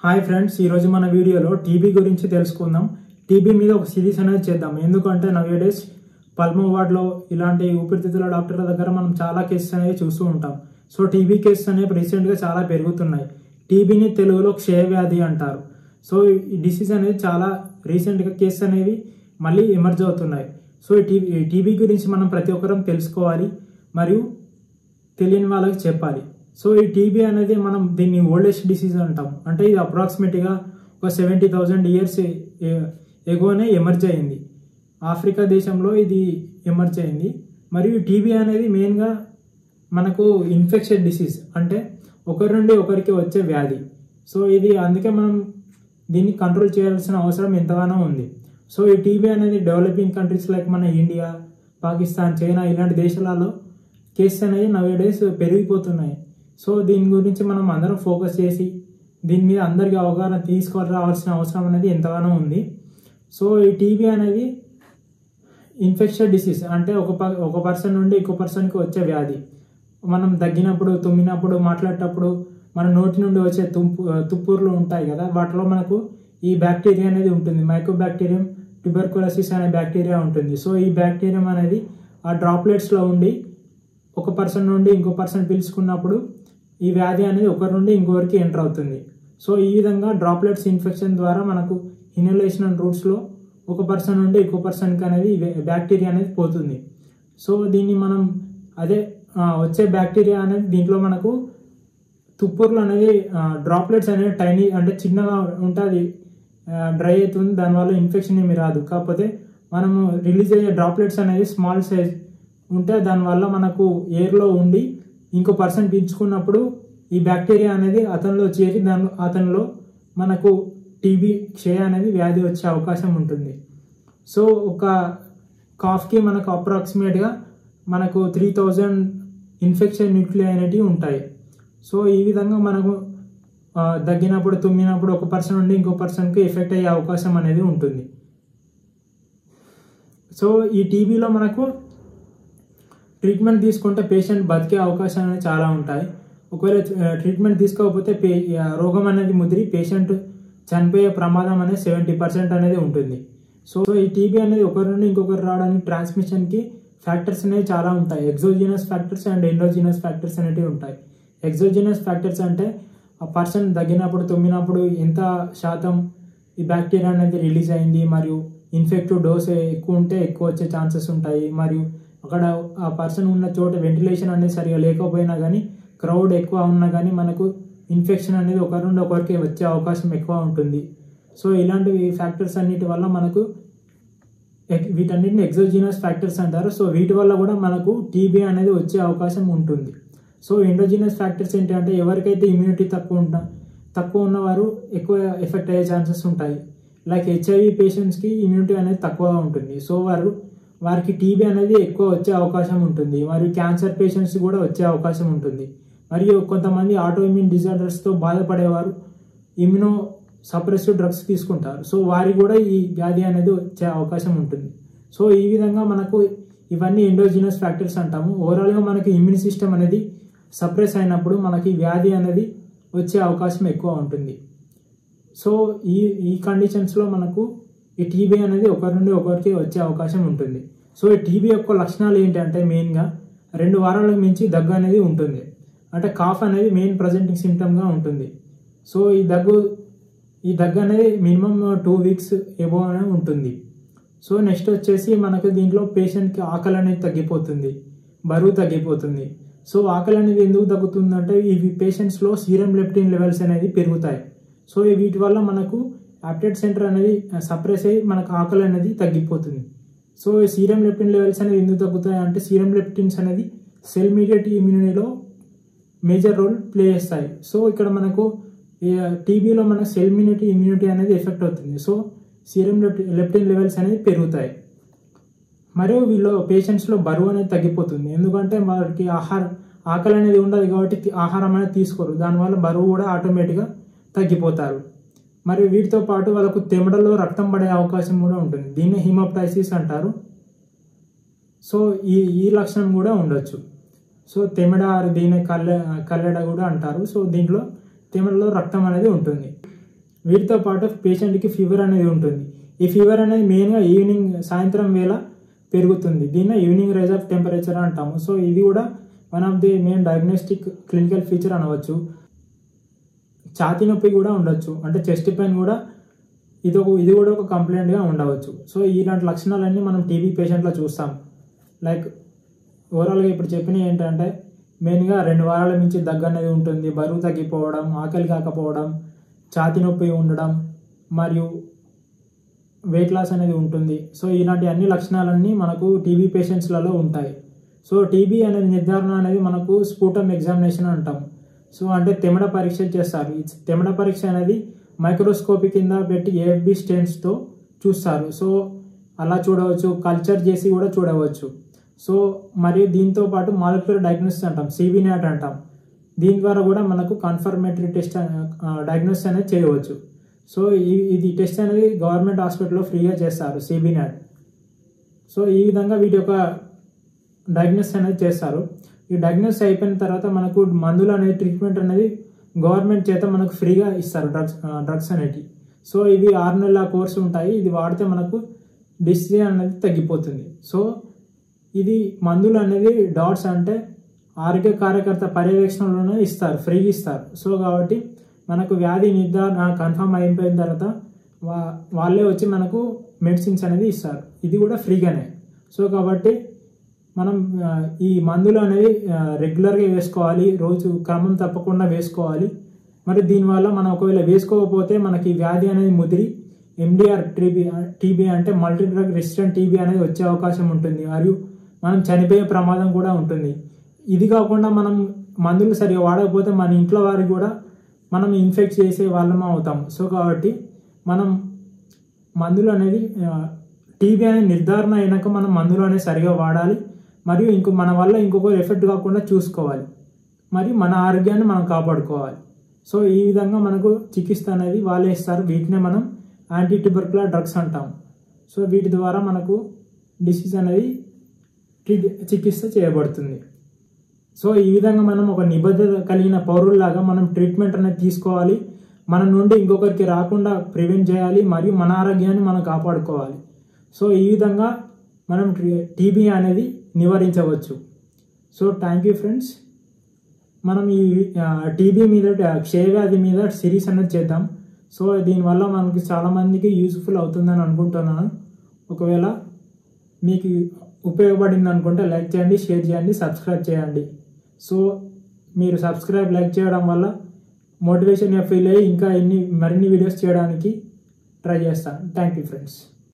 hi friends ఈరోజు మన వీడియోలో టీబీ గురించి తెలుసుకుందాం టీబీ మీద ఒక సిరీస్ అనేది చేద్దాం ఎందుకంటే నవేడేస్ పల్మో వార్డ్లో ఇలాంటి ఊపిరితిత్తుల డాక్టర్ల దగ్గర మనం చాలా కేసెస్ అనేవి చూస్తూ ఉంటాం సో టీబీ కేసెస్ అనేవి రీసెంట్గా చాలా పెరుగుతున్నాయి టీబీని తెలుగులో క్షయవ్యాధి అంటారు సో ఈ డిసీజ్ అనేది చాలా రీసెంట్గా కేసెస్ అనేవి మళ్ళీ ఎమర్జ్ అవుతున్నాయి సో ఈ టీబీ ఈ టీబీ గురించి మనం ప్రతి ఒక్కరం తెలుసుకోవాలి మరియు తెలియని వాళ్ళకి చెప్పాలి సో ఈ టీబీ అనేది మనం దీన్ని ఓల్డెస్ట్ డిసీజ్ అంటాం అంటే ఇది అప్రాక్సిమేట్గా ఒక సెవెంటీ థౌజండ్ ఇయర్స్ ఎగువనే ఎమర్జ్ అయింది ఆఫ్రికా దేశంలో ఇది ఎమర్జ్ అయింది మరియు టీబీ అనేది మెయిన్గా మనకు ఇన్ఫెక్షన్ డిసీజ్ అంటే ఒకరి నుండి ఒకరికి వచ్చే వ్యాధి సో ఇది అందుకే మనం దీన్ని కంట్రోల్ చేయాల్సిన అవసరం ఎంతగానో ఉంది సో ఈ టీబీ అనేది డెవలపింగ్ కంట్రీస్ లైక్ మన ఇండియా పాకిస్తాన్ చైనా ఇలాంటి దేశాలలో కేసెస్ అనేవి నవే డేస్ పెరిగిపోతున్నాయి సో దీని గురించి మనం అందరం ఫోకస్ చేసి దీని మీద అందరికీ అవగాహన తీసుకురావాల్సిన అవసరం అనేది ఎంతగానో ఉంది సో ఈ టీబీ అనేది ఇన్ఫెక్షన్ డిసీజ్ అంటే ఒక ప- ఒక పర్సన్ నుండి ఇంకో పర్సన్కి వచ్చే వ్యాధి మనం దగ్గినప్పుడు తుమ్మినప్పుడు మాట్లాడేటప్పుడు మన నోటి నుండి వచ్చే తుంపు తుప్పూర్లు ఉంటాయి కదా వాటిలో మనకు ఈ బ్యాక్టీరియా అనేది ఉంటుంది మైక్రో బ్యాక్టీరియం ట్యూబర్కులసిస్ అనే బ్యాక్టీరియా ఉంటుంది సో ఈ బ్యాక్టీరియం అనేది ఆ డ్రాప్లెట్స్లో ఉండి ఒక పర్సన్ నుండి ఇంకో పర్సన్ పిలుచుకున్నప్పుడు ఈ వ్యాధి అనేది ఒకరి నుండి ఇంకొకరికి ఎంటర్ అవుతుంది సో ఈ విధంగా డ్రాప్లెట్స్ ఇన్ఫెక్షన్ ద్వారా మనకు ఇన్హలేషన్ రూట్స్లో ఒక పర్సన్ నుండి ఇంకో పర్సన్కి అనేది బ్యాక్టీరియా అనేది పోతుంది సో దీన్ని మనం అదే ఆ, వచ్చే బ్యాక్టీరియా అనేది దీంట్లో మనకు తుప్పూర్లు అనేది డ్రాప్లెట్స్ అనేవి టైనీ అంటే చిన్నగా ఉంటుంది డ్రై అవుతుంది దానివల్ల ఇన్ఫెక్షన్ ఏమి రాదు కాకపోతే మనము రిలీజ్ అయ్యే డ్రాప్లెట్స్ అనేది స్మాల్ సైజ్ ఉంటే దానివల్ల మనకు ఎయిర్లో ఉండి ఇంకో పర్సన్ పీల్చుకున్నప్పుడు ఈ బ్యాక్టీరియా అనేది అతనిలో చేరి దాని అతనిలో మనకు టీబీ క్షయ అనేది వ్యాధి వచ్చే అవకాశం ఉంటుంది సో ఒక కాఫ్కి మనకు అప్రాక్సిమేట్గా మనకు త్రీ థౌజండ్ ఇన్ఫెక్షన్ న్యూక్లియా అనేటివి ఉంటాయి సో ఈ విధంగా మనకు ఆ, దగ్గినప్పుడు తుమ్మినప్పుడు ఒక పర్సన్ నుండి ఇంకో పర్సన్కి ఎఫెక్ట్ అయ్యే అవకాశం అనేది ఉంటుంది సో ఈ టీబీలో మనకు ట్రీట్మెంట్ తీసుకుంటే పేషెంట్ బతికే అవకాశాలు అనేవి చాలా ఉంటాయి ఒకవేళ ట్రీట్మెంట్ తీసుకోకపోతే పే ఆ, రోగం అనేది ముదిరి పేషెంట్ చనిపోయే ప్రమాదం అనేది సెవెంటీ పర్సెంట్ అనేది ఉంటుంది సో ఈ టీబీ అనేది ఒకరి నుండి ఇంకొకరు రావడానికి ట్రాన్స్మిషన్కి ఫ్యాక్టర్స్ అనేవి చాలా ఉంటాయి exogenous factors and endogenous factors అనేవి ఉంటాయి ఎగ్జోజినస్ ఫ్యాక్టర్స్ అంటే ఆ పర్సన్ దగ్గినప్పుడు తుమ్మినప్పుడు ఎంత శాతం ఈ బ్యాక్టీరియా అనేది రిలీజ్ అయింది మరియు ఇన్ఫెక్టివ్ డోస్ ఎక్కువ ఉంటే ఎక్కువ వచ్చే ఛాన్సెస్ ఉంటాయి మరియు అక్కడ ఆ పర్సన్ ఉన్న చోట వెంటిలేషన్ అనేది సరిగా లేకపోయినా కానీ క్రౌడ్ ఎక్కువ ఉన్నా కానీ మనకు ఇన్ఫెక్షన్ అనేది ఒకరి నుండి ఒకరికి వచ్చే అవకాశం ఎక్కువ ఉంటుంది సో ఇలాంటివి ఫ్యాక్టర్స్ అన్నిటి వల్ల మనకు ఎక్- వీటన్నిటిని ఎగ్జోజినస్ ఫ్యాక్టర్స్ అంటారు సో వీటి వల్ల కూడా మనకు టీబీ అనేది వచ్చే అవకాశం ఉంటుంది సో ఎండోజినస్ ఫ్యాక్టర్స్ ఏంటంటే ఎవరికైతే ఇమ్యూనిటీ తక్కువ ఉంటా తక్కువ ఉన్నవారు ఎక్కువ ఎఫెక్ట్ అయ్యే ఛాన్సెస్ ఉంటాయి లైక్ హెచ్ఐవి పేషెంట్స్కి ఇమ్యూనిటీ అనేది తక్కువగా ఉంటుంది సో వారు వారికి టీబీ అనేది ఎక్కువ వచ్చే అవకాశం ఉంటుంది మరియు క్యాన్సర్ పేషెంట్స్ కూడా వచ్చే అవకాశం ఉంటుంది మరియు కొంతమంది ఆటో ఇమ్యూన్ డిజార్డర్స్తో బాధపడేవారు ఇమ్యూనో సప్రెసివ్ డ్రగ్స్ తీసుకుంటారు సో వారికి కూడా ఈ వ్యాధి అనేది వచ్చే అవకాశం ఉంటుంది సో ఈ విధంగా మనకు ఇవన్నీ ఎండోజినస్ ఫ్యాక్టర్స్ అంటాము ఓవరాల్గా మనకి ఇమ్యూన్ సిస్టమ్ అనేది సప్రెస్ అయినప్పుడు మనకి వ్యాధి అనేది వచ్చే అవకాశం ఎక్కువ ఉంటుంది సో ఈ ఈ కండిషన్స్లో మనకు ఈ టీబీ అనేది ఒకరి నుండి ఒకరికి వచ్చే అవకాశం ఉంటుంది సో ఈ టీబీ యొక్క లక్షణాలు ఏంటంటే మెయిన్గా రెండు వారాలకు మించి దగ్గు అనేది ఉంటుంది అంటే కాఫ్ అనేది మెయిన్ ప్రజెంటింగ్ సిమ్టమ్గా ఉంటుంది సో ఈ దగ్గు ఈ దగ్గు అనేది మినిమం టూ వీక్స్ ఎబో అనేది ఉంటుంది సో నెక్స్ట్ వచ్చేసి మనకు దీంట్లో పేషెంట్కి ఆకలి అనేది తగ్గిపోతుంది బరువు తగ్గిపోతుంది సో ఆకలి అనేది ఎందుకు తగ్గుతుందంటే ఇవి పేషెంట్స్లో సీరం లెప్టిన్ లెవెల్స్ అనేది పెరుగుతాయి సో ఈ వీటి వల్ల మనకు యాప్టెడ్ సెంటర్ అనేది సప్రెస్ అయ్యి మనకు ఆకలి అనేది తగ్గిపోతుంది సో ఈ సీరం లెప్టిన్ లెవెల్స్ అనేది ఎందుకు తగ్గుతాయి అంటే సీరం లెప్టిన్స్ అనేది సెల్ మీడియట్ ఇమ్యూనిటీలో మేజర్ రోల్ ప్లే చేస్తాయి సో ఇక్కడ మనకు టీబీలో మన సెల్ ఇమ్యూనిటీ ఇమ్యూనిటీ అనేది ఎఫెక్ట్ అవుతుంది సో సీరం లెప్టిన్ లెవెల్స్ అనేది పెరుగుతాయి మరియు వీళ్ళు పేషెంట్స్లో బరువు అనేది తగ్గిపోతుంది ఎందుకంటే వారికి ఆహార ఆకలి అనేది ఉండదు కాబట్టి తి- ఆహారం అనేది తీసుకోరు దానివల్ల బరువు కూడా ఆటోమేటిక్గా తగ్గిపోతారు మరియు వీటితో పాటు వాళ్ళకు తెమడలో రక్తం పడే అవకాశం కూడా ఉంటుంది దీన్ని హిమోప్టైసిస్ అంటారు సో ఈ ఈ లక్షణం కూడా ఉండొచ్చు సో తెమిడ ఆర్ దీని కల్లె కల్లెడ కూడా అంటారు సో దీంట్లో తెమిడలో రక్తం అనేది ఉంటుంది వీటితో పాటు పేషెంట్కి ఫీవర్ అనేది ఉంటుంది ఈ ఫీవర్ అనేది మెయిన్గా ఈవినింగ్ సాయంత్రం వేళ పెరుగుతుంది దీన్ని ఈవినింగ్ రైజ్ ఆఫ్ టెంపరేచర్ అంటాము సో ఇది కూడా one of the main diagnostic clinical feature అనవచ్చు ఛాతీ నొప్పి కూడా ఉండొచ్చు అంటే చెస్ట్ పెయిన్ కూడా ఇది ఒక ఇది కూడా ఒక కంప్లైంట్గా ఉండవచ్చు సో ఇలాంటి లక్షణాలన్నీ మనం టీబీ పేషెంట్లో చూస్తాం లైక్ ఓవరాల్గా ఇప్పుడు చెప్పినవి ఏంటంటే మెయిన్గా రెండు వారాల నుంచి దగ్గు అనేది ఉంటుంది బరువు తగ్గిపోవడం ఆకలి కాకపోవడం ఛాతీ నొప్పి ఉండడం మరియు వెయిట్ లాస్ అనేది ఉంటుంది సో ఇలాంటి అన్ని లక్షణాలన్నీ మనకు టీబీ పేషెంట్స్లలో ఉంటాయి సో టీబీ అనేది నిర్ధారణ అనేది మనకు స్ఫూటం ఎగ్జామినేషన్ అంటాం సో అంటే తెమడ పరీక్ష చేస్తారు ఈ తెమడ పరీక్ష అనేది మైక్రోస్కోపీ కింద పెట్టి ఏఎఫ్బి స్టెంట్స్తో చూస్తారు సో అలా చూడవచ్చు కల్చర్ చేసి కూడా చూడవచ్చు సో మరియు దీంతో పాటు మాలిక్యులర్ డయాగ్నోసిస్ అంటాం సిబి నాట్ అంటాం దీని ద్వారా కూడా మనకు కన్ఫర్మేటరీ టెస్ట్ డయాగ్నోసిస్ అనేది చేయవచ్చు సో ఈ ఇది టెస్ట్ అనేది గవర్నమెంట్ హాస్పిటల్లో ఫ్రీగా చేస్తారు సిబి నాట్ సో ఈ విధంగా వీటి యొక్క డయాగ్నోసిస్ అనేది చేస్తారు ఈ డయాగ్నోసిస్ అయిపోయిన తర్వాత మనకు మందులు అనేది ట్రీట్మెంట్ అనేది గవర్నమెంట్ చేత మనకు ఫ్రీగా ఇస్తారు డ్రగ్స్ డ్రగ్స్ అనేవి సో ఇవి ఆరు నెలల కోర్సు ఉంటాయి ఇది వాడితే మనకు డిసీజ్ అనేది తగ్గిపోతుంది సో ఇది మందులు అనేది డాట్స్ అంటే ఆరోగ్య కార్యకర్త పర్యవేక్షణలోనే ఇస్తారు ఫ్రీగా ఇస్తారు సో కాబట్టి మనకు వ్యాధి నిర్ధారణ కన్ఫర్మ్ అయిపోయిన తర్వాత వా వాళ్ళే వచ్చి మనకు మెడిసిన్స్ అనేది ఇస్తారు ఇది కూడా ఫ్రీగానే సో కాబట్టి మనం ఆ, ఈ మందులు అనేవి ఆ, రెగ్యులర్గా వేసుకోవాలి రోజు క్రమం తప్పకుండా వేసుకోవాలి మరి దీనివల్ల మనం ఒకవేళ వేసుకోకపోతే మనకి ఈ వ్యాధి అనేది ముదిరి ఎండిఆర్ టీబీ టీబీ అంటే మల్టీ డ్రగ్ రెసిస్టెంట్ టీబీ అనేది వచ్చే అవకాశం ఉంటుంది మరియు మనం చనిపోయే ప్రమాదం కూడా ఉంటుంది ఇది కాకుండా మనం మందులు సరిగా వాడకపోతే మన ఇంట్లో వారికి కూడా మనం ఇన్ఫెక్ట్ చేసే వాళ్ళం అవుతాం సో కాబట్టి మనం మందులు అనేది టీబీ అనేది నిర్ధారణ అయినాక మనం మందులు అనేది సరిగా వాడాలి మరియు ఇంకో మన వల్ల ఇంకొకరు ఎఫెక్ట్ కాకుండా చూసుకోవాలి మరియు మన ఆరోగ్యాన్ని మనం కాపాడుకోవాలి సో ఈ విధంగా మనకు చికిత్స అనేది వాళ్ళే ఇస్తారు వీటినే మనం యాంటీ ట్యూబర్కులర్ డ్రగ్స్ అంటాం సో వీటి ద్వారా మనకు డిసీజ్ అనేది ట్రీట్ చికిత్స చేయబడుతుంది సో ఈ విధంగా మనం ఒక నిబద్ధత కలిగిన పౌరుల్లాగా మనం ట్రీట్మెంట్ అనేది తీసుకోవాలి మన నుండి ఇంకొకరికి రాకుండా ప్రివెంట్ చేయాలి మరియు మన ఆరోగ్యాన్ని మనం కాపాడుకోవాలి సో ఈ విధంగా మనం టీబీ అనేది నివారించవచ్చు సో థ్యాంక్ యూ ఫ్రెండ్స్ మనం ఈ టీబీ మీద క్షయవ్యాధి మీద సిరీస్ అనేది చేద్దాం సో దీనివల్ల మనకి చాలామందికి యూస్ఫుల్ అవుతుందని అనుకుంటున్నాను ఒకవేళ మీకు ఉపయోగపడింది అనుకుంటే లైక్ చేయండి షేర్ చేయండి సబ్స్క్రైబ్ చేయండి సో మీరు సబ్స్క్రైబ్ లైక్ చేయడం వల్ల మోటివేషన్గా ఫీల్ అయ్యి ఇంకా ఇన్ని మరిన్ని వీడియోస్ చేయడానికి ట్రై చేస్తాను థ్యాంక్ యూ ఫ్రెండ్స్